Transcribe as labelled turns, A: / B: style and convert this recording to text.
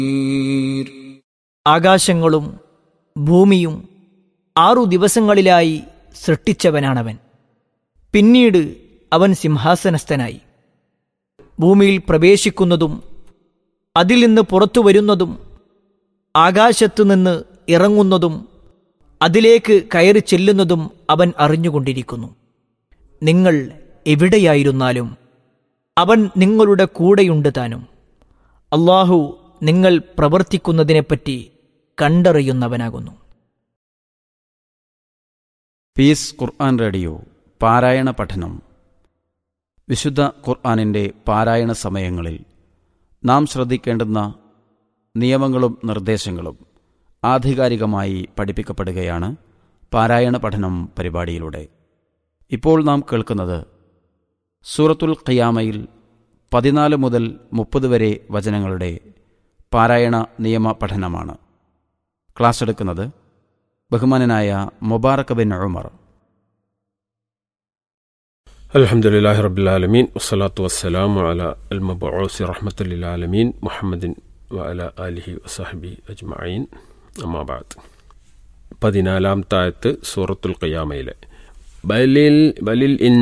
A: ആകാശങ്ങളും ഭൂമിയും ആറു ദിവസങ്ങളിലായി സൃഷ്ടിച്ചവനാണവൻ പിന്നീട് അവൻ സിംഹാസനസ്ഥനായി ഭൂമിയിൽ പ്രവേശിക്കുന്നതും അതിൽ നിന്ന് പുറത്തു വരുന്നതും ആകാശത്തുനിന്ന് ഇറങ്ങുന്നതും അതിലേക്ക് കയറി ചെല്ലുന്നതും അവൻ അറിഞ്ഞുകൊണ്ടിരിക്കുന്നു നിങ്ങൾ എവിടെയായിരുന്നാലും അവൻ നിങ്ങളുടെ കൂടെയുണ്ട് താനും അള്ളാഹു നിങ്ങൾ പ്രവർത്തിക്കുന്നതിനെപ്പറ്റി കണ്ടറിയുന്നവനാകുന്നു
B: പീസ് ഖുർആൻ റേഡിയോ പാരായണ പഠനം വിശുദ്ധ ഖുർആനിൻ്റെ പാരായണ സമയങ്ങളിൽ നാം ശ്രദ്ധിക്കേണ്ടുന്ന നിയമങ്ങളും നിർദ്ദേശങ്ങളും ആധികാരികമായി പഠിപ്പിക്കപ്പെടുകയാണ് പാരായണ പഠനം പരിപാടിയിലൂടെ ഇപ്പോൾ നാം കേൾക്കുന്നത് സൂറത്തുൽ ഖിയാമയിൽ പതിനാല് മുതൽ മുപ്പത് വരെ വചനങ്ങളുടെ പാരായണ നിയമ പഠനമാണ് ക്ലാസ് എടുക്കുന്നത് ബഹുമാനനായ മുബാറക് ബിൻ ഉമർ
C: الحمد لله رب العالمين والصلاة والسلام على المبعوث رحمة للعالمين محمد وعلى آله وصحبه أجمعين أما بعد പതിനാലാം താഴത്ത് സൂറത്തുൽ ഖിയാമയിലെ ബലിൽ ബലിൽ ഇൻ